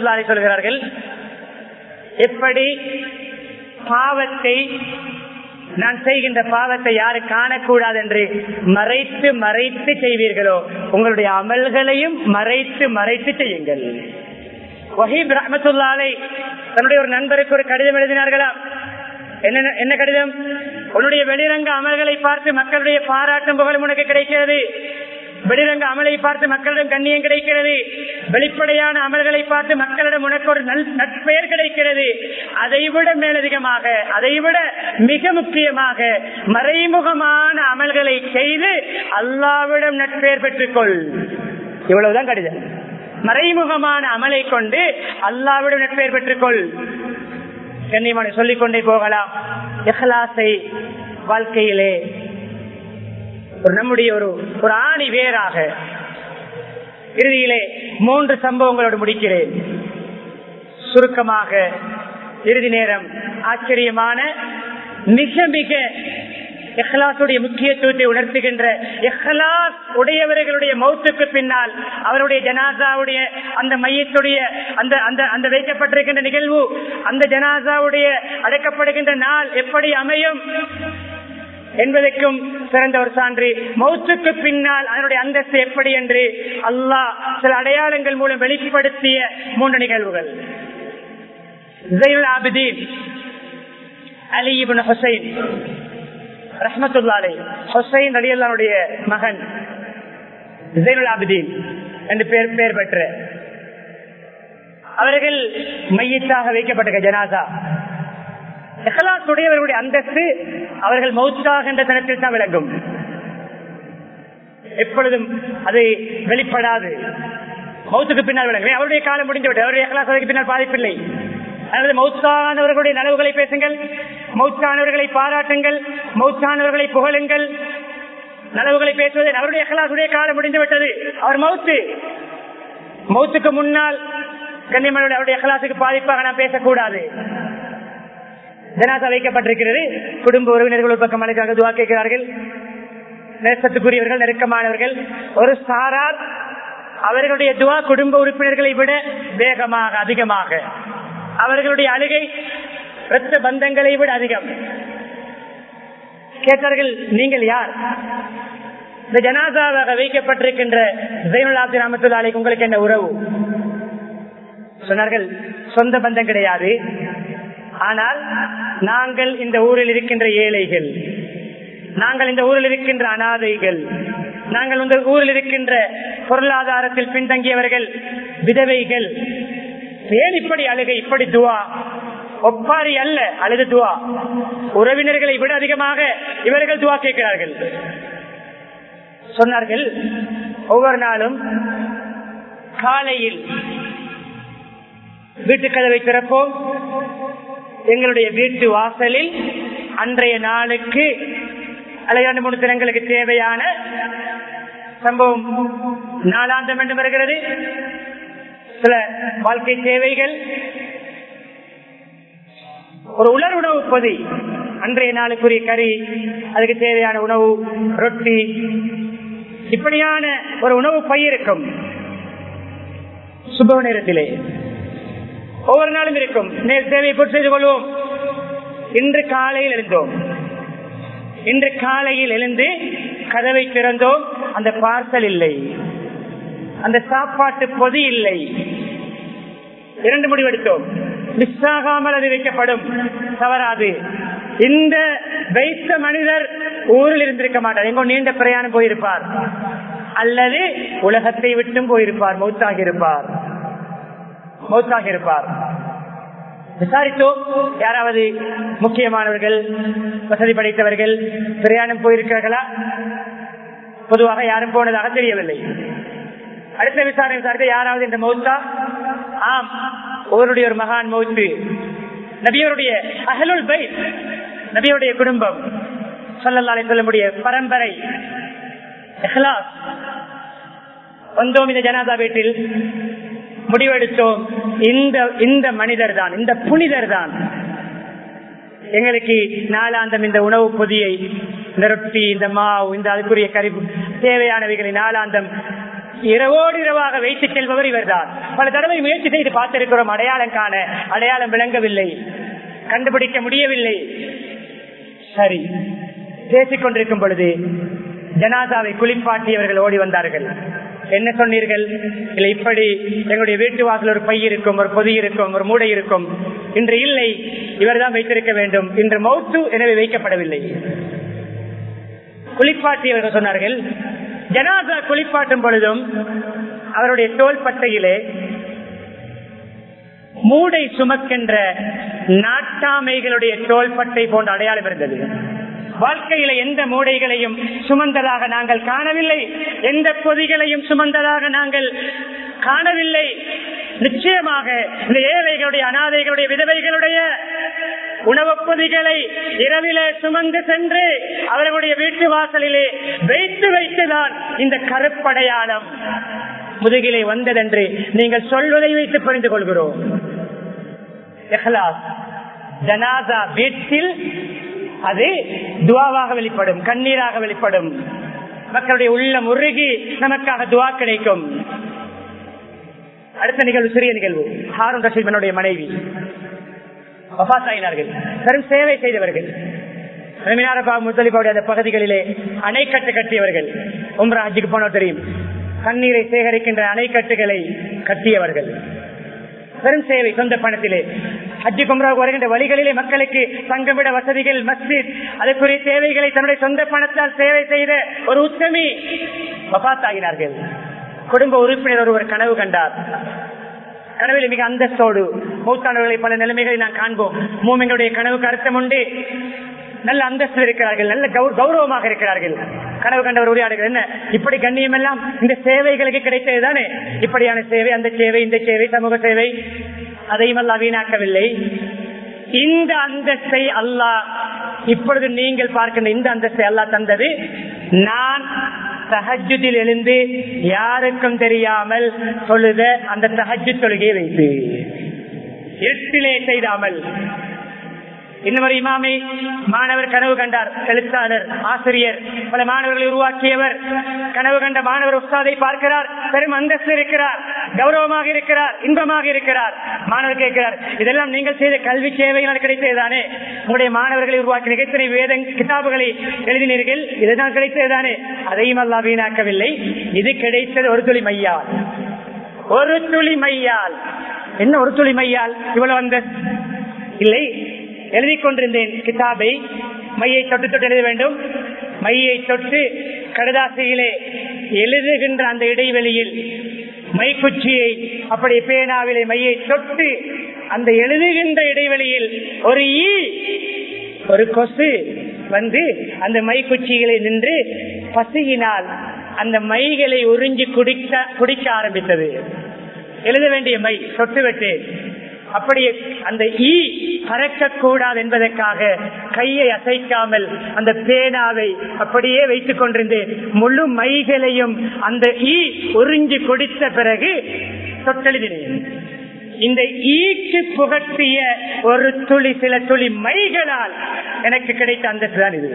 சொல்கிறார்கள் எப்படி பாவத்தை நான் செய்கின்ற பாவத்தை யாரு காணக்கூடாது என்று மறைத்து மறைத்து செய்வீர்களோ உங்களுடைய அமல்களையும் மறைத்து மறைத்து செய்யுங்கள் வஹீப் ரஹமத்துல்லாலை தன்னுடைய ஒரு நண்பருக்கு ஒரு கடிதம் எழுதினார்களா என்ன என்ன கடிதம் உன்னுடைய வெளிரங்க அமல்களை பார்த்து மக்களுடைய பாராட்டும் புகழும் உனக்கு கிடைக்கிறது வெளிரங்க அமலை பார்த்து மக்களிடம் கண்ணியம் கிடைக்கிறது வெளிப்படையான அமல்களை பார்த்து மக்களிடம் உனக்கு ஒரு நல் நட்பெயர் கிடைக்கிறது அதைவிட மேலதிகமாக அதைவிட மிக முக்கியமாக மறைமுகமான அமல்களை செய்து அல்லாவிடம் நட்பெயர் பெற்றுக்கொள் இவ்வளவுதான் கடிதம் மறைமுகமான அமலை கொண்டு அல்லாவிடம் நட்பெயர் பெற்றுக்கொள் கண்ணியமான சொல்லிக்கொண்டே போகலாம் எஹ்லாசை வாழ்க்கையிலே ஒரு நம்முடைய ஒரு ஒரு ஆணி வேறாக இறுதியிலே மூன்று சம்பவங்களோடு முடிக்கிறேன் சுருக்கமாக இறுதி நேரம் ஆச்சரியமான மிக மிக எஹ்லாசுடைய முக்கியத்துவத்தை உணர்த்துகின்ற எஹ்லாஸ் உடையவர்களுடைய மௌத்துக்கு பின்னால் அவருடைய ஜனாசாவுடைய அந்த மையத்துடைய அந்த அந்த அந்த வைக்கப்பட்டிருக்கின்ற நிகழ்வு அந்த ஜனாசாவுடைய அடைக்கப்படுகின்ற நாள் எப்படி அமையும் என்பதற்கும் சிறந்த ஒரு சான்று மௌத்துக்கு பின்னால் அதனுடைய அந்தஸ்து எப்படி என்று அல்லாஹ் சில அடையாளங்கள் மூலம் வெளிப்படுத்திய மூன்று நிகழ்வுகள் ஆபிதீன் அலி இபின் ஹுசைன் ரஹமத்துல்லாலை ஹுசைன் அலி அல்லாவுடைய மகன் ஜெயினுல் ஆபிதீன் என்று பெயர் பெயர் பெற்ற அவர்கள் மையத்தாக வைக்கப்பட்ட ஜனாசா எஹலாசுடையவர்களுடைய அந்தஸ்து அவர்கள் மௌத்தாகின்ற தனத்தில் தான் விளங்கும் எப்பொழுதும் அது வெளிப்படாது மௌத்துக்கு பின்னால் விளங்கும் அவருடைய காலம் முடிந்துவிட்டு அவருடைய எஹலாசுக்கு பின்னால் பாதிப்பில்லை அல்லது மௌத்தானவர்களுடைய நலவுகளை பேசுங்கள் மௌத்தானவர்களை பாராட்டுங்கள் மௌத்தானவர்களை புகழுங்கள் நலவுகளை பேசுவது அவருடைய எஹலாசுடைய காலம் முடிந்துவிட்டது அவர் மௌத்து மௌத்துக்கு முன்னால் கண்ணியமனுடைய அவருடைய எஹலாசுக்கு பாதிப்பாக நாம் பேசக்கூடாது ஜனாசா வைக்கப்பட்டிருக்கிறது குடும்ப உறவினர்கள் ஒரு பக்கம் அழைக்காக துவா கேட்கிறார்கள் நேசத்துக்குரியவர்கள் நெருக்கமானவர்கள் ஒரு சாரார் அவர்களுடைய துவா குடும்ப உறுப்பினர்களை விட வேகமாக அதிகமாக அவர்களுடைய அழுகை இரத்த பந்தங்களை விட அதிகம் கேட்டார்கள் நீங்கள் யார் இந்த ஜனாசாவாக வைக்கப்பட்டிருக்கின்ற ஜெயனுலாத்தி ராமத்துலாலைக்கு உங்களுக்கு என்ன உறவு சொன்னார்கள் சொந்த பந்தம் கிடையாது ஆனால் நாங்கள் இந்த ஊரில் இருக்கின்ற ஏழைகள் நாங்கள் இந்த ஊரில் இருக்கின்ற அனாதைகள் நாங்கள் இந்த ஊரில் இருக்கின்ற பொருளாதாரத்தில் பின்தங்கியவர்கள் விதவைகள் ஏன் இப்படி அழுகை இப்படி துவா ஒப்பாரி அல்ல அழுது துவா உறவினர்களை விட அதிகமாக இவர்கள் துவா கேட்கிறார்கள் சொன்னார்கள் ஒவ்வொரு நாளும் காலையில் வீட்டு கதவை திறப்போம் எங்களுடைய வீட்டு வாசலில் அன்றைய நாளுக்கு அல்லது இரண்டு மூணு தினங்களுக்கு தேவையான சம்பவம் நாளாந்தம் என்று வருகிறது சில வாழ்க்கை தேவைகள் ஒரு உலர் உணவு பொதி அன்றைய நாளுக்குரிய கறி அதுக்கு தேவையான உணவு ரொட்டி இப்படியான ஒரு உணவு பயிருக்கும் சுப நேரத்திலே ஒவ்வொரு நாளும் இருக்கும் நேர் தேவையை பூர்த்தி செய்து கொள்வோம் இன்று காலையில் எழுந்தோம் இன்று காலையில் எழுந்து கதவை திறந்தோம் அந்த பார்சல் இல்லை அந்த சாப்பாட்டு பொதி இல்லை இரண்டு முடிவெடுத்தோம் மிஸ் ஆகாமல் அது வைக்கப்படும் தவறாது இந்த வைத்த மனிதர் ஊரில் இருந்திருக்க மாட்டார் எங்கோ நீண்ட பிரயாணம் போயிருப்பார் அல்லது உலகத்தை விட்டும் போயிருப்பார் மௌத்தாக இருப்பார் மௌத்தாக இருப்பார் விசாரித்தோம் யாராவது முக்கியமானவர்கள் வசதி படைத்தவர்கள் பிரயாணம் போயிருக்கிறார்களா பொதுவாக யாரும் போனதாக தெரியவில்லை அடுத்த விசாரணை விசாரித்த யாராவது இந்த மௌத்தா ஆம் ஒருவருடைய ஒரு மகான் மௌத்து நபியருடைய அகலுல் பை நபியுடைய குடும்பம் சொல்லலாலே சொல்ல முடிய பரம்பரை இஹ்லாஸ். வந்தோம் இந்த ஜனாதா வீட்டில் முடிவெடுத்தோம் இந்த இந்த மனிதர் தான் இந்த புனிதர் தான் எங்களுக்கு நாளாந்தம் இந்த உணவு பொதியை இந்த ரொட்டி இந்த மாவு இந்த அதுக்குரிய கறிவு தேவையானவைகளை நாளாந்தம் இரவோடு இரவாக வைத்து செல்பவர் இவர்தான் பல தடவை முயற்சி செய்து பார்த்திருக்கிறோம் அடையாளம் காண அடையாளம் விளங்கவில்லை கண்டுபிடிக்க முடியவில்லை சரி பேசிக் கொண்டிருக்கும் பொழுது ஜனாதாவை குளிப்பாட்டியவர்கள் ஓடி வந்தார்கள் என்ன சொன்னீர்கள் இல்லை இப்படி எங்களுடைய வீட்டு வாசல் ஒரு பை இருக்கும் ஒரு பொதி இருக்கும் ஒரு மூடை இருக்கும் இன்று இல்லை இவர்தான் வைத்திருக்க வேண்டும் இன்று மௌத்து எனவே வைக்கப்படவில்லை குளிப்பாட்டியவர்கள் சொன்னார்கள் ஜனாதா குளிப்பாட்டும் பொழுதும் அவருடைய தோல் பட்டையிலே மூடை சுமக்கின்ற நாட்டாமைகளுடைய தோள்பட்டை போன்ற அடையாளம் இருந்தது வாழ்க்கையில எந்த மூடைகளையும் சுமந்ததாக நாங்கள் காணவில்லை எந்த பொதிகளையும் சுமந்ததாக நாங்கள் காணவில்லை நிச்சயமாக இந்த ஏழைகளுடைய அனாதைகளுடைய விதவைகளுடைய உணவுப் பொதிகளை இரவிலே சுமந்து சென்று அவர்களுடைய வீட்டு வாசலிலே வைத்து வைத்துதான் இந்த கருப்படையாளம் முதுகிலே வந்ததென்று நீங்கள் சொல்வதை வைத்து புரிந்து கொள்கிறோம் இஹ்லாஸ். ஜனாதா வீட்டில் அது துவாவாக வெளிப்படும் கண்ணீராக வெளிப்படும் மக்களுடைய உள்ளம் உருகி நமக்காக துவா கிடைக்கும் அடுத்த நிகழ்வு சிறிய நிகழ்வு ஹாரூன் ரஷீதனுடைய மனைவி வபாத்தாயினார்கள் பெரும் சேவை செய்தவர்கள் முத்தலிபாவுடைய அந்த பகுதிகளிலே அணைக்கட்டு கட்டியவர்கள் உம்ரா ஹஜ்ஜுக்கு போனவர் தெரியும் தண்ணீரை சேகரிக்கின்ற அணைக்கட்டுகளை கட்டியவர்கள் பெரும் சேவை சொந்த பணத்திலே ஹஜ்ஜி கும்ராவுக்கு வருகின்ற வழிகளிலே மக்களுக்கு தங்கமிட வசதிகள் மஸ்ஜித் அதற்குரிய தேவைகளை தன்னுடைய சொந்த பணத்தால் சேவை செய்த ஒரு உத்தமி வபாத்தாகினார்கள் குடும்ப உறுப்பினர் ஒருவர் கனவு கண்டார் கனவில் மிக அந்தஸ்தோடு மூத்தானவர்களை பல நிலைமைகளை நான் காண்போம் மூமிங்களுடைய கனவுக்கு அர்த்தம் உண்டு நல்ல அந்தஸ்து இருக்கிறார்கள் நல்ல கௌ- கௌரவமாக இருக்கிறார்கள் கனவு கண்டவர் உரையாடுகள் என்ன இப்படி கண்ணியம் எல்லாம் இந்த சேவைகளுக்கு கிடைத்ததுதானே இப்படியான சேவை அந்த சேவை இந்த சேவை சமூக சேவை அதையும் அல்லா வீணாக்கவில்லை இந்த அந்தஸ்தை அல்லாஹ் இப்பொழுது நீங்கள் பார்க்கின்ற இந்த அந்தஸ்தை அல்லாஹ் தந்தது நான் தஹஜுதில் எழுந்து யாருக்கும் தெரியாமல் தொழுத அந்த தஹஜு தொழுகையை வைத்து எட்டிலே செய்தாமல் இன்னொரு இமாமை மாணவர் கனவு கண்டார் எழுத்தாளர் ஆசிரியர் பல மாணவர்களை உருவாக்கியவர் கனவு கண்ட மாணவர் உஸ்தாதை பார்க்கிறார் பெரும் அந்தஸ்து இருக்கிறார் கௌரவமாக இருக்கிறார் இன்பமாக இருக்கிறார் மாணவர் கேட்கிறார் இதெல்லாம் நீங்கள் செய்த கல்வி சேவைகளால் கிடைத்ததுதானே உங்களுடைய மாணவர்களை உருவாக்கின எத்தனை வேத கிதாபுகளை எழுதினீர்கள் இதுதான் கிடைத்ததுதானே அதையும் அல்லா வீணாக்கவில்லை இது கிடைத்தது ஒரு துளி மையால் ஒரு துளி மையால் என்ன ஒரு துளி மையால் இவ்வளவு அந்த இல்லை எழுதி கொண்டிருந்தேன் கிதாபை மையை தொட்டு தொட்டு எழுத வேண்டும் மையை தொட்டு கடதாசியிலே எழுதுகின்ற அந்த இடைவெளியில் மைக்குச்சியை அப்படி பேனாவிலே மையை தொட்டு அந்த எழுதுகின்ற இடைவெளியில் ஒரு ஈ ஒரு கொசு வந்து அந்த மைக்குச்சிகளை நின்று பசியினால் அந்த மைகளை உறிஞ்சி குடிக்க குடிக்க ஆரம்பித்தது எழுத வேண்டிய மை தொட்டு விட்டேன் அப்படியே அந்த ஈ பறக்கக்கூடாது என்பதற்காக கையை அசைக்காமல் அந்த பேனாவை அப்படியே வைத்துக் கொண்டிருந்தேன் முழு மைகளையும் அந்த ஈ உறிஞ்சி குடித்த பிறகு தொட்டெழுதினேன் இந்த ஈக்கு புகட்டிய ஒரு துளி சில துளி மைகளால் எனக்கு கிடைத்த அந்த தான் இது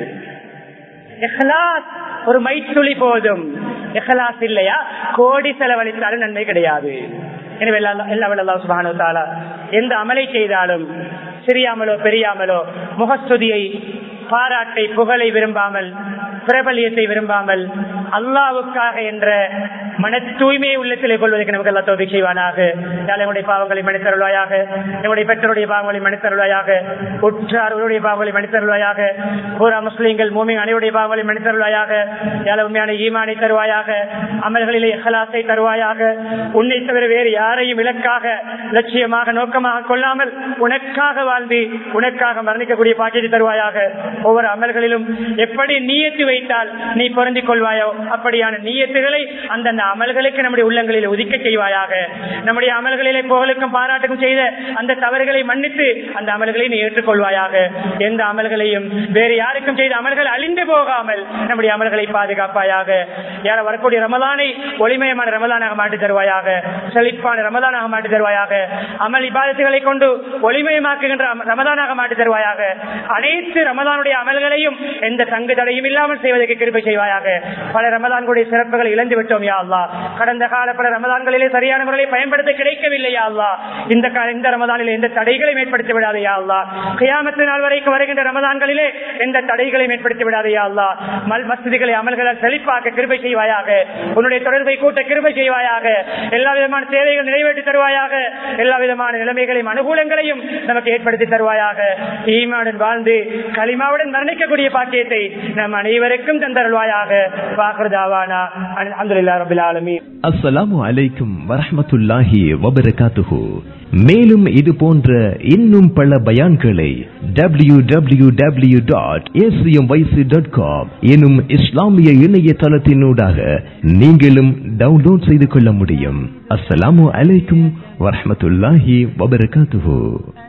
இஹ்லாஸ் ஒரு மைத்துளி போதும் இஹ்லாஸ் இல்லையா கோடி செலவழித்தாலும் நன்மை கிடையாது எனவே எல்லா- எல்லா வல்ல அல்லாஹ் சுப்ஹானஹு வ தஆலா எந்த அமலை செய்தாலும் சிறியாமலோ பெரியாமலோ முகஸ்துதியை பாராட்டை புகழை விரும்பாமல் பிரபலியத்தை விரும்பாமல் அல்லாவுக்காக என்ற மன தூய்மையை உள்ளத்திலே கொள்வதற்கு நமக்கு அல்லா தோல்வி செய்வானாக யாழ் எங்களுடைய பாவங்களை மன்னித்தருள்வாயாக எங்களுடைய பெற்றோருடைய பாவங்களை மன்னித்தருள்வாயாக உற்றார்களுடைய பாவங்களை மன்னித்தருள்வாயாக பூரா முஸ்லீம்கள் மூமின் அனைவருடைய பாவங்களை மன்னித்தருள்வாயாக யாழ் உண்மையான ஈமானை தருவாயாக அமல்களிலே இஹ்லாஸை தருவாயாக உன்னை தவிர வேறு யாரையும் இலக்காக லட்சியமாக நோக்கமாக கொள்ளாமல் உனக்காக வாழ்ந்து உனக்காக மரணிக்கக்கூடிய பாக்கியத்தை தருவாயாக ஒவ்வொரு அமல்களிலும் எப்படி நீயத்து வைத்தால் நீ பொருந்திக் கொள்வாயோ அப்படியான நீயத்துகளை அந்தந்த அமல்களுக்கு நம்முடைய உள்ளங்களில் ஒதுக்க செய்வாயாக நம்முடைய அமல்களிலே புகழுக்கும் பாராட்டுக்கும் செய்த அந்த தவறுகளை மன்னித்து அந்த அமல்களை நீ ஏற்றுக்கொள்வாயாக எந்த அமல்களையும் வேறு யாருக்கும் செய்த அமல்கள் அழிந்து போகாமல் நம்முடைய அமல்களை பாதுகாப்பாயாக யார வரக்கூடிய ரமலானை ஒளிமயமான ரமலானாக மாற்றி தருவாயாக செழிப்பான ரமலானாக மாற்றி தருவாயாக அமல் இபாதத்துகளை கொண்டு ஒளிமயமாக்குகின்ற அம- ரமலானாக மாற்றி தருவாயாக அனைத்து ரமலானுடைய அமல்களையும் எந்த தங்கு தடையும் இல்லாமல் செய்வதற்கு கிருப்பை செய்வாயாக பல ரமலான்களுடைய சிறப்புகளை இழந்து விட்டோம் யா அல்லா அல்லா கடந்த கால பல ரமதான்களிலே சரியான முறையில் பயன்படுத்த கிடைக்கவில்லை யா அல்லா இந்த கா- இந்த ரமதானிலே எந்த தடைகளையும் ஏற்படுத்தி விடாதே யா அல்லா கியாமத்து நாள் வரைக்கும் வருகின்ற ரமதான்களிலே எந்த தடைகளையும் ஏற்படுத்தி விடாதே யா அல்லா மல் மஸ்திகளை அமல்களால் செழிப்பாக்க கிருபை செய்வாயாக உன்னுடைய தொடர்பை கூட்ட கிருபை செய்வாயாக எல்லா விதமான தேவைகள் நிறைவேற்றி தருவாயாக எல்லா விதமான நிலைமைகளையும் அனுகூலங்களையும் நமக்கு ஏற்படுத்தி தருவாயாக ஈமாவுடன் வாழ்ந்து களிமாவுடன் மரணிக்கக்கூடிய பாக்கியத்தை நம் அனைவருக்கும் தந்தருள்வாயாக வாக்குதாவானா அல்ஹம்துலில்லாஹி ரபில் ஆலமீன் அஸ்ஸலாமு அலைக்கும் வரஹ்மத்துல்லாஹி வபரகாத்துஹு மேலும் இது போன்ற இன்னும் பல பயான்களை W W W dot dot com எனும் இஸ்லாமிய இணையதளத்தினூடாக நீங்களும் டவுன்லோட் செய்து கொள்ள முடியும் அஸ்ஸலாமு அலைக்கும் வரஹ்மத்துல்லாஹி வபரகாத்துஹு